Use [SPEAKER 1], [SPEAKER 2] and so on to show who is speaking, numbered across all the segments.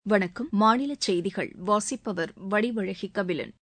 [SPEAKER 1] வணக்கம் மாநில செய்திகள் வாசிப்பவர் வடிவழகி கபிலன்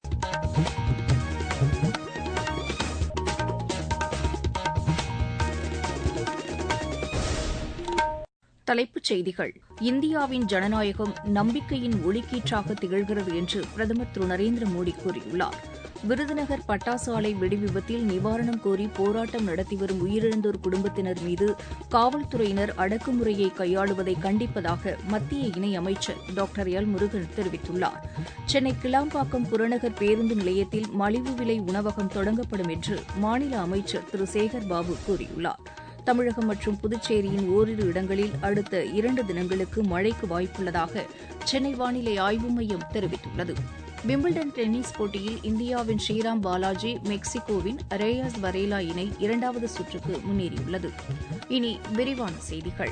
[SPEAKER 1] தலைப்புச் செய்திகள் இந்தியாவின் ஜனநாயகம் நம்பிக்கையின் ஒளிக்கீற்றாக திகழ்கிறது என்று பிரதமர் திரு நரேந்திர மோடி கூறியுள்ளார் விருதுநகர் பட்டாசு ஆலை வெடிவிபத்தில் நிவாரணம் கோரி போராட்டம் நடத்தி வரும் உயிரிழந்தோர் குடும்பத்தினர் மீது காவல்துறையினர் அடக்குமுறையை கையாளுவதை கண்டிப்பதாக மத்திய இணையமைச்சர் டாக்டர் எல் முருகன் தெரிவித்துள்ளார் சென்னை கிளாம்பாக்கம் புறநகர் பேருந்து நிலையத்தில் மலிவு விலை உணவகம் தொடங்கப்படும் என்று மாநில அமைச்சர் திரு சேகர் பாபு கூறியுள்ளார் தமிழகம் மற்றும் புதுச்சேரியின் ஓரிரு இடங்களில் அடுத்த இரண்டு தினங்களுக்கு மழைக்கு வாய்ப்புள்ளதாக சென்னை வானிலை ஆய்வு மையம் தெரிவித்துள்ளது விம்பிள்டன் டென்னிஸ் போட்டியில் இந்தியாவின் ஸ்ரீராம் பாலாஜி மெக்சிகோவின் ரேயாஸ் வரேலா இணை இரண்டாவது சுற்றுக்கு முன்னேறியுள்ளது இனி விரிவான செய்திகள்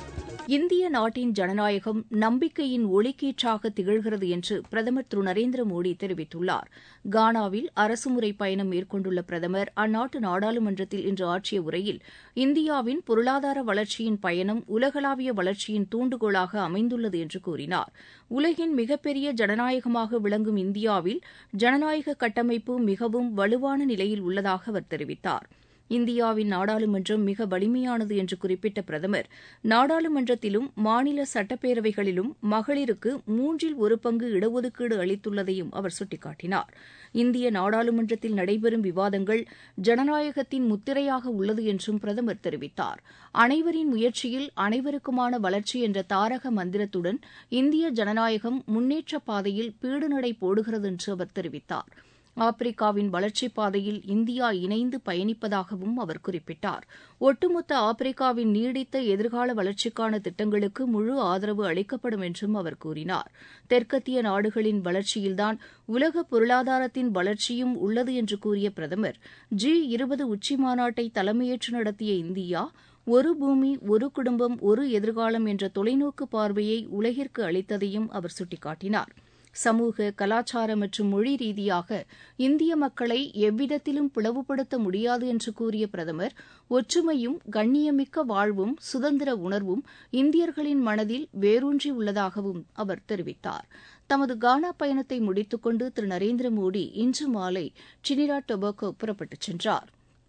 [SPEAKER 1] இந்திய நாட்டின் ஜனநாயகம் நம்பிக்கையின் ஒளிக்கீற்றாக திகழ்கிறது என்று பிரதமர் திரு நரேந்திர மோடி தெரிவித்துள்ளார் கானாவில் அரசுமுறை பயணம் மேற்கொண்டுள்ள பிரதமர் அந்நாட்டு நாடாளுமன்றத்தில் இன்று ஆற்றிய உரையில் இந்தியாவின் பொருளாதார வளர்ச்சியின் பயணம் உலகளாவிய வளர்ச்சியின் தூண்டுகோலாக அமைந்துள்ளது என்று கூறினார் உலகின் மிகப்பெரிய ஜனநாயகமாக விளங்கும் இந்தியாவில் ஜனநாயக கட்டமைப்பு மிகவும் வலுவான நிலையில் உள்ளதாக அவர் தெரிவித்தார் இந்தியாவின் நாடாளுமன்றம் மிக வலிமையானது என்று குறிப்பிட்ட பிரதமர் நாடாளுமன்றத்திலும் மாநில சட்டப்பேரவைகளிலும் மகளிருக்கு மூன்றில் ஒரு பங்கு இடஒதுக்கீடு அளித்துள்ளதையும் அவர் சுட்டிக்காட்டினார் இந்திய நாடாளுமன்றத்தில் நடைபெறும் விவாதங்கள் ஜனநாயகத்தின் முத்திரையாக உள்ளது என்றும் பிரதமர் தெரிவித்தார் அனைவரின் முயற்சியில் அனைவருக்குமான வளர்ச்சி என்ற தாரக மந்திரத்துடன் இந்திய ஜனநாயகம் முன்னேற்ற பாதையில் பீடுநடை போடுகிறது என்று அவர் தெரிவித்தார் ஆப்பிரிக்காவின் வளர்ச்சிப் பாதையில் இந்தியா இணைந்து பயணிப்பதாகவும் அவர் குறிப்பிட்டார் ஒட்டுமொத்த ஆப்பிரிக்காவின் நீடித்த எதிர்கால வளர்ச்சிக்கான திட்டங்களுக்கு முழு ஆதரவு அளிக்கப்படும் என்றும் அவர் கூறினார் தெற்கத்திய நாடுகளின் வளர்ச்சியில்தான் உலக பொருளாதாரத்தின் வளர்ச்சியும் உள்ளது என்று கூறிய பிரதமர் ஜி இருபது உச்சிமாநாட்டை தலைமையேற்று நடத்திய இந்தியா ஒரு பூமி ஒரு குடும்பம் ஒரு எதிர்காலம் என்ற தொலைநோக்கு பார்வையை உலகிற்கு அளித்ததையும் அவர் சுட்டிக்காட்டினார் சமூக கலாச்சார மற்றும் மொழி ரீதியாக இந்திய மக்களை எவ்விதத்திலும் பிளவுபடுத்த முடியாது என்று கூறிய பிரதமர் ஒற்றுமையும் கண்ணியமிக்க வாழ்வும் சுதந்திர உணர்வும் இந்தியர்களின் மனதில் வேரூன்றி உள்ளதாகவும் அவர் தெரிவித்தார் தமது கானா பயணத்தை முடித்துக்கொண்டு திரு நரேந்திர மோடி இன்று மாலை டினிடா டொபாகோ புறப்பட்டுச் சென்றார்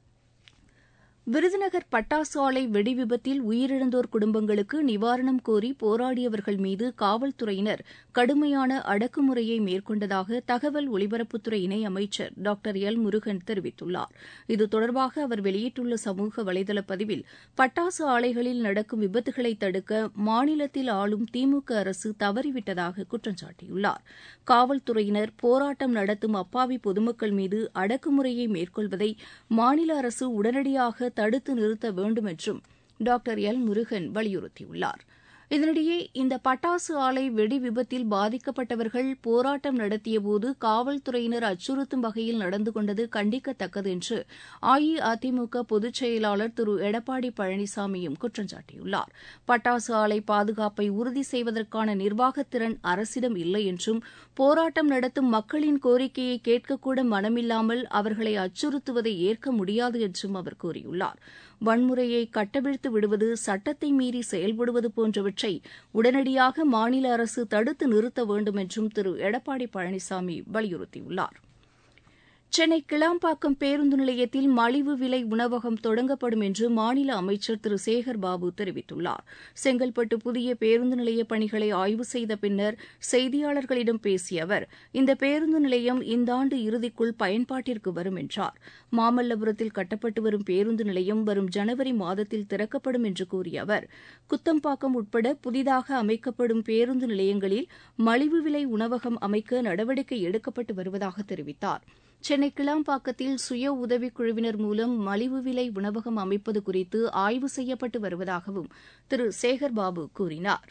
[SPEAKER 1] விருதுநகர் பட்டாசு ஆலை வெடிவிபத்தில் உயிரிழந்தோர் குடும்பங்களுக்கு நிவாரணம் கோரி போராடியவர்கள் மீது காவல்துறையினர் கடுமையான அடக்குமுறையை மேற்கொண்டதாக தகவல் ஒலிபரப்புத்துறை இணையமைச்சர் டாக்டர் எல் முருகன் தெரிவித்துள்ளார் இது தொடர்பாக அவர் வெளியிட்டுள்ள சமூக வலைதள பதிவில் பட்டாசு ஆலைகளில் நடக்கும் விபத்துகளை தடுக்க மாநிலத்தில் ஆளும் திமுக அரசு தவறிவிட்டதாக குற்றம் சாட்டியுள்ளார் காவல்துறையினர் போராட்டம் நடத்தும் அப்பாவி பொதுமக்கள் மீது அடக்குமுறையை மேற்கொள்வதை மாநில அரசு உடனடியாக தடுத்து நிறுத்த வேண்டும் என்றும் டாக்டர் எல் முருகன் வலியுறுத்தியுள்ளார் இதனிடையே இந்த பட்டாசு ஆலை வெடி விபத்தில் பாதிக்கப்பட்டவர்கள் போராட்டம் நடத்தியபோது காவல்துறையினர் அச்சுறுத்தும் வகையில் நடந்து கொண்டது கண்டிக்கத்தக்கது என்று அஇஅதிமுக பொதுச் செயலாளர் திரு எடப்பாடி பழனிசாமியும் குற்றம் சாட்டியுள்ளார் பட்டாசு ஆலை பாதுகாப்பை உறுதி செய்வதற்கான நிர்வாகத்திறன் அரசிடம் இல்லை என்றும் போராட்டம் நடத்தும் மக்களின் கோரிக்கையை கேட்கக்கூட மனமில்லாமல் அவர்களை அச்சுறுத்துவதை ஏற்க முடியாது என்றும் அவர் கூறியுள்ளார் வன்முறையை கட்டவிழ்த்து விடுவது சட்டத்தை மீறி செயல்படுவது போன்றவற்றை உடனடியாக மாநில அரசு தடுத்து நிறுத்த வேண்டும் என்றும் திரு எடப்பாடி பழனிசாமி வலியுறுத்தியுள்ளார் சென்னை கிளாம்பாக்கம் பேருந்து நிலையத்தில் மலிவு விலை உணவகம் தொடங்கப்படும் என்று மாநில அமைச்சர் திரு சேகர் பாபு தெரிவித்துள்ளார் செங்கல்பட்டு புதிய பேருந்து நிலைய பணிகளை ஆய்வு செய்த பின்னர் செய்தியாளர்களிடம் பேசிய அவர் இந்த பேருந்து நிலையம் இந்த ஆண்டு இறுதிக்குள் பயன்பாட்டிற்கு வரும் என்றார் மாமல்லபுரத்தில் கட்டப்பட்டு வரும் பேருந்து நிலையம் வரும் ஜனவரி மாதத்தில் திறக்கப்படும் என்று கூறிய அவர் குத்தம்பாக்கம் உட்பட புதிதாக அமைக்கப்படும் பேருந்து நிலையங்களில் மலிவு விலை உணவகம் அமைக்க நடவடிக்கை எடுக்கப்பட்டு வருவதாக தெரிவித்தார் சென்னை கிளாம்பாக்கத்தில் சுய உதவிக் குழுவினர் மூலம் மலிவு விலை உணவகம் அமைப்பது குறித்து ஆய்வு செய்யப்பட்டு வருவதாகவும் திரு சேகர்பாபு கூறினார்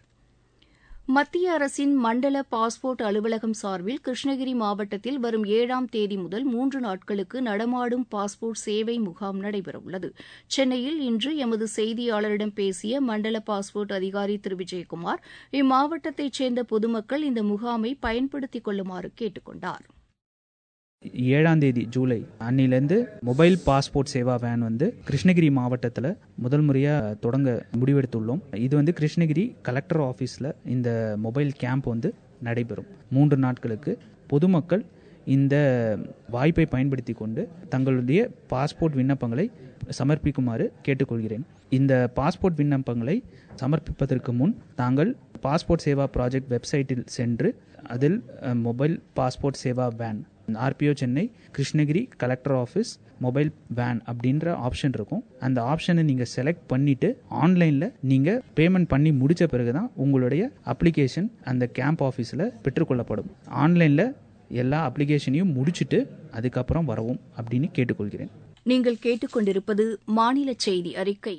[SPEAKER 1] மத்திய அரசின் மண்டல பாஸ்போர்ட் அலுவலகம் சார்பில் கிருஷ்ணகிரி மாவட்டத்தில் வரும் ஏழாம் தேதி முதல் மூன்று நாட்களுக்கு நடமாடும் பாஸ்போர்ட் சேவை முகாம் நடைபெறவுள்ளது சென்னையில் இன்று எமது செய்தியாளரிடம் பேசிய மண்டல பாஸ்போர்ட் அதிகாரி திரு விஜயகுமார் இம்மாவட்டத்தைச் சேர்ந்த பொதுமக்கள் இந்த முகாமை பயன்படுத்திக் கொள்ளுமாறு கேட்டுக் கொண்டாா்
[SPEAKER 2] ஏழாம் தேதி ஜூலை அன்னிலேருந்து மொபைல் பாஸ்போர்ட் சேவா வேன் வந்து கிருஷ்ணகிரி மாவட்டத்தில் முதல் முறையாக தொடங்க முடிவெடுத்துள்ளோம் இது வந்து கிருஷ்ணகிரி கலெக்டர் ஆஃபீஸில் இந்த மொபைல் கேம்ப் வந்து நடைபெறும் மூன்று நாட்களுக்கு பொதுமக்கள் இந்த வாய்ப்பை பயன்படுத்தி கொண்டு தங்களுடைய பாஸ்போர்ட் விண்ணப்பங்களை சமர்ப்பிக்குமாறு கேட்டுக்கொள்கிறேன் இந்த பாஸ்போர்ட் விண்ணப்பங்களை சமர்ப்பிப்பதற்கு முன் தாங்கள் பாஸ்போர்ட் சேவா ப்ராஜெக்ட் வெப்சைட்டில் சென்று அதில் mobile passport Seva van RPO Chennai Krishnagiri collector office mobile van அப்படின்ற ஆப்ஷன் இருக்கும் அந்த ஆப்ஷனை நீங்கள் செலக்ட் பண்ணிவிட்டு ஆன்லைனில் நீங்கள் பேமெண்ட் பண்ணி முடித்த பிறகு தான் உங்களுடைய அப்ளிகேஷன் அந்த கேம்ப் ஆஃபீஸில் பெற்றுக்கொள்ளப்படும் ஆன்லைனில் எல்லா அப்ளிகேஷனையும் முடிச்சுட்டு அதுக்கப்புறம் வரவும் அப்படின்னு கேட்டுக்கொள்கிறேன்
[SPEAKER 1] நீங்கள் கேட்டுக்கொண்டிருப்பது மாநில செய்தி அறிக்கை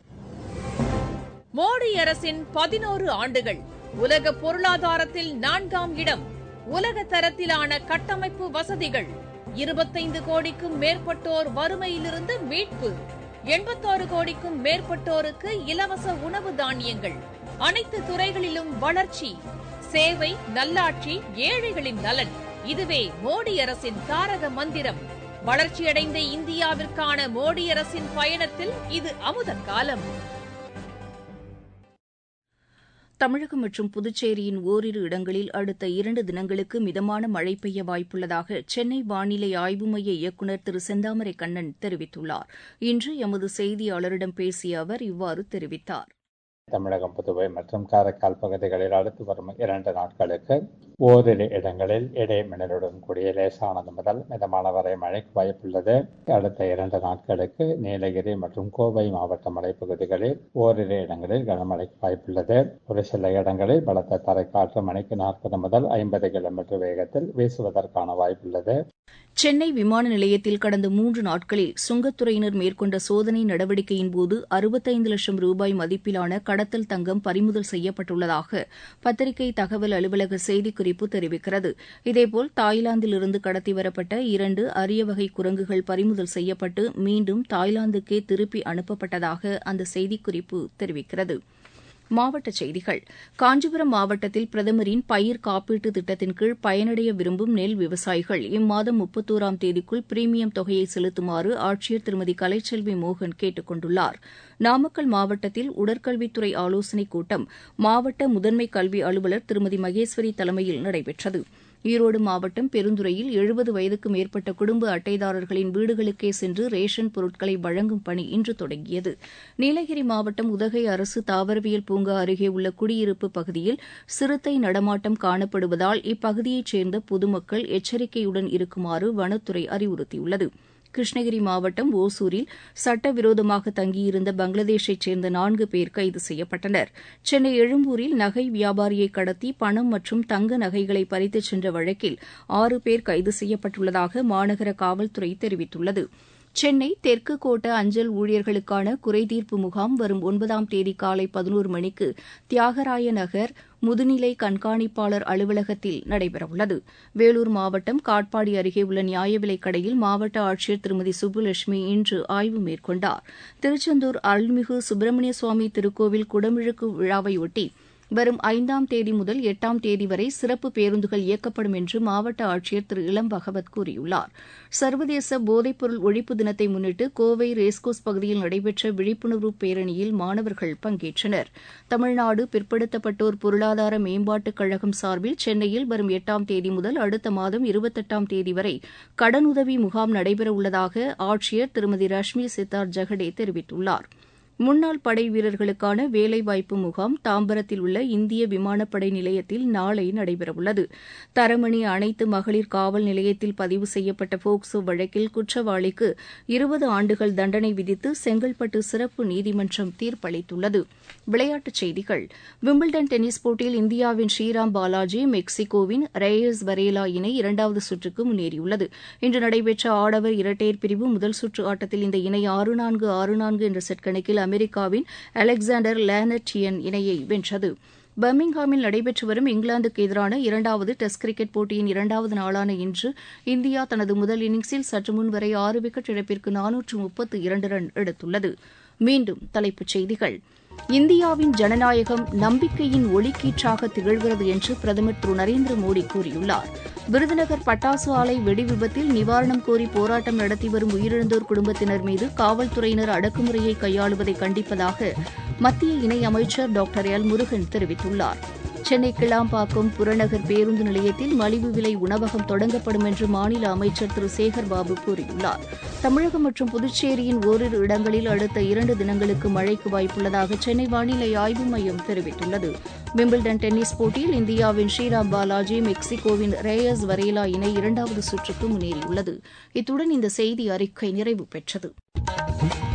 [SPEAKER 3] மோடி அரசின் பதினோரு ஆண்டுகள் உலக பொருளாதாரத்தில் நான்காம் இடம் உலக தரத்திலான கட்டமைப்பு வசதிகள் இருபத்தைந்து கோடிக்கும் மேற்பட்டோர் வறுமையிலிருந்து மீட்பு எண்பத்தாறு கோடிக்கும் மேற்பட்டோருக்கு இலவச உணவு தானியங்கள் அனைத்து துறைகளிலும் வளர்ச்சி சேவை நல்லாட்சி ஏழைகளின் நலன் இதுவே மோடி அரசின் தாரக மந்திரம் வளர்ச்சியடைந்த இந்தியாவிற்கான மோடி அரசின் பயணத்தில் இது அமுத காலம்
[SPEAKER 1] தமிழகம் மற்றும் புதுச்சேரியின் ஓரிரு இடங்களில் அடுத்த இரண்டு தினங்களுக்கு மிதமான மழை பெய்ய வாய்ப்புள்ளதாக சென்னை வானிலை ஆய்வு மைய இயக்குநர் திரு செந்தாமரை கண்ணன் தெரிவித்துள்ளார் இன்று எமது செய்தியாளரிடம் பேசிய அவர் இவ்வாறு தெரிவித்தார்
[SPEAKER 4] தமிழகம் புதுவை மற்றும் காரைக்கால் பகுதிகளில் அடுத்து வரும் இரண்டு நாட்களுக்கு ஓரிரு இடங்களில் இடைமின்னலுடன் கூடிய லேசானது முதல் மிதமான வரை மழைக்கு வாய்ப்புள்ளது அடுத்த இரண்டு நாட்களுக்கு நீலகிரி மற்றும் கோவை மாவட்ட மலைப்பகுதிகளில் ஓரிரு இடங்களில் கனமழைக்கு வாய்ப்புள்ளது ஒரு சில இடங்களில் பலத்த தரைக்காற்று மணிக்கு நாற்பது முதல் ஐம்பது கிலோமீட்டர் வேகத்தில் வீசுவதற்கான வாய்ப்புள்ளது
[SPEAKER 1] சென்னை விமான நிலையத்தில் கடந்த மூன்று நாட்களில் சுங்கத்துறையினர் மேற்கொண்ட சோதனை நடவடிக்கையின்போது அறுபத்தைந்து லட்சம் ரூபாய் மதிப்பிலான கடத்தல் தங்கம் பறிமுதல் செய்யப்பட்டுள்ளதாக பத்திரிகை தகவல் அலுவலக செய்திக்குறிப்பு தெரிவிக்கிறது இதேபோல் தாய்லாந்திலிருந்து கடத்தி வரப்பட்ட இரண்டு அரிய வகை குரங்குகள் பறிமுதல் செய்யப்பட்டு மீண்டும் தாய்லாந்துக்கே திருப்பி அனுப்பப்பட்டதாக அந்த செய்திக்குறிப்பு தெரிவிக்கிறது மாவட்டச் செய்திகள் காஞ்சிபுரம் மாவட்டத்தில் பிரதமரின் பயிர் காப்பீட்டு திட்டத்தின் கீழ் பயனடைய விரும்பும் நெல் விவசாயிகள் இம்மாதம் முப்பத்தோராம் தேதிக்குள் பிரீமியம் தொகையை செலுத்துமாறு ஆட்சியர் திருமதி கலைச்செல்வி மோகன் கேட்டுக் கொண்டுள்ளார் நாமக்கல் மாவட்டத்தில் உடற்கல்வித்துறை ஆலோசனைக் கூட்டம் மாவட்ட முதன்மை கல்வி அலுவலர் திருமதி மகேஸ்வரி தலைமையில் நடைபெற்றது ஈரோடு மாவட்டம் பெருந்துறையில் எழுபது வயதுக்கு மேற்பட்ட குடும்ப அட்டைதாரர்களின் வீடுகளுக்கே சென்று ரேஷன் பொருட்களை வழங்கும் பணி இன்று தொடங்கியது நீலகிரி மாவட்டம் உதகை அரசு தாவரவியல் பூங்கா அருகே உள்ள குடியிருப்பு பகுதியில் சிறுத்தை நடமாட்டம் காணப்படுவதால் இப்பகுதியைச் சேர்ந்த பொதுமக்கள் எச்சரிக்கையுடன் இருக்குமாறு வனத்துறை அறிவுறுத்தியுள்ளது கிருஷ்ணகிரி மாவட்டம் ஓசூரில் சட்டவிரோதமாக தங்கியிருந்த பங்களாதேஷைச் சேர்ந்த நான்கு பேர் கைது செய்யப்பட்டனர் சென்னை எழும்பூரில் நகை வியாபாரியை கடத்தி பணம் மற்றும் தங்க நகைகளை பறித்துச் சென்ற வழக்கில் ஆறு பேர் கைது செய்யப்பட்டுள்ளதாக மாநகர காவல்துறை தெரிவித்துள்ளது சென்னை தெற்கு கோட்ட அஞ்சல் ஊழியர்களுக்கான குறைதீர்ப்பு முகாம் வரும் ஒன்பதாம் தேதி காலை பதினோரு மணிக்கு தியாகராய நகர் முதுநிலை கண்காணிப்பாளர் அலுவலகத்தில் நடைபெறவுள்ளது வேலூர் மாவட்டம் காட்பாடி அருகே உள்ள நியாய விலைக் கடையில் மாவட்ட ஆட்சியர் திருமதி சுப்புலட்சுமி இன்று ஆய்வு மேற்கொண்டார் திருச்செந்தூர் அருள்மிகு சுப்பிரமணிய சுவாமி திருக்கோவில் குடமிழுக்கு விழாவையொட்டி வரும் ஐந்தாம் தேதி முதல் எட்டாம் தேதி வரை சிறப்பு பேருந்துகள் இயக்கப்படும் என்று மாவட்ட ஆட்சியர் திரு இளம் பகவத் கூறியுள்ளார் சர்வதேச போதைப்பொருள் ஒழிப்பு தினத்தை முன்னிட்டு கோவை ரேஸ்கோஸ் பகுதியில் நடைபெற்ற விழிப்புணர்வு பேரணியில் மாணவர்கள் பங்கேற்றனர் தமிழ்நாடு பிற்படுத்தப்பட்டோர் பொருளாதார மேம்பாட்டுக் கழகம் சார்பில் சென்னையில் வரும் எட்டாம் தேதி முதல் அடுத்த மாதம் இருபத்தெட்டாம் தேதி வரை கடனுதவி முகாம் நடைபெறவுள்ளதாக ஆட்சியர் திருமதி ரஷ்மி சித்தார் ஜெகடே தெரிவித்துள்ளார் முன்னாள் படை வீரர்களுக்கான வேலைவாய்ப்பு முகாம் தாம்பரத்தில் உள்ள இந்திய விமானப்படை நிலையத்தில் நாளை நடைபெறவுள்ளது தரமணி அனைத்து மகளிர் காவல் நிலையத்தில் பதிவு செய்யப்பட்ட போக்சோ வழக்கில் குற்றவாளிக்கு இருபது ஆண்டுகள் தண்டனை விதித்து செங்கல்பட்டு சிறப்பு நீதிமன்றம் தீர்ப்பளித்துள்ளது விளையாட்டுச் செய்திகள் விம்பிள்டன் டென்னிஸ் போட்டியில் இந்தியாவின் ஸ்ரீராம் பாலாஜி மெக்சிகோவின் ரேயஸ் வரேலா இணை இரண்டாவது சுற்றுக்கு முன்னேறியுள்ளது இன்று நடைபெற்ற ஆடவர் இரட்டையர் பிரிவு முதல் சுற்று ஆட்டத்தில் இந்த இணை ஆறு நான்கு ஆறு நான்கு என்ற செட் கணக்கில் அமெரிக்காவின் அலெக்சாண்டர் லேனட்டியன் இணையை வென்றது பர்மிங்ஹாமில் நடைபெற்று வரும் இங்கிலாந்துக்கு எதிரான இரண்டாவது டெஸ்ட் கிரிக்கெட் போட்டியின் இரண்டாவது நாளான இன்று இந்தியா தனது முதல் இன்னிங்ஸில் சற்று முன் வரை ஆறு விக்கெட் இழப்பிற்கு நானூற்று முப்பத்து இரண்டு ரன் எடுத்துள்ளது மீண்டும் தலைப்புச் செய்திகள் இந்தியாவின் ஜனநாயகம் நம்பிக்கையின் ஒளிக்கீற்றாக திகழ்கிறது என்று பிரதமர் திரு நரேந்திர மோடி கூறியுள்ளார் விருதுநகர் பட்டாசு ஆலை வெடி விபத்தில் நிவாரணம் கோரி போராட்டம் நடத்தி வரும் உயிரிழந்தோர் குடும்பத்தினர் மீது காவல்துறையினர் அடக்குமுறையை கையாளுவதை கண்டிப்பதாக மத்திய இணையமைச்சர் டாக்டர் எல் முருகன் தெரிவித்துள்ளார் சென்னை கிளாம்பாக்கம் புறநகர் பேருந்து நிலையத்தில் மலிவு விலை உணவகம் தொடங்கப்படும் என்று மாநில அமைச்சர் திரு சேகர் பாபு கூறியுள்ளார் தமிழகம் மற்றும் புதுச்சேரியின் ஓரிரு இடங்களில் அடுத்த இரண்டு தினங்களுக்கு மழைக்கு வாய்ப்புள்ளதாக சென்னை வானிலை ஆய்வு மையம் தெரிவித்துள்ளது விம்பிள்டன் டென்னிஸ் போட்டியில் இந்தியாவின் ஸ்ரீராம் பாலாஜி மெக்சிகோவின் ரேயஸ் வரேலா இணை இரண்டாவது சுற்றுக்கு முன்னேறியுள்ளது இத்துடன் இந்த செய்தி அறிக்கை நிறைவு பெற்றது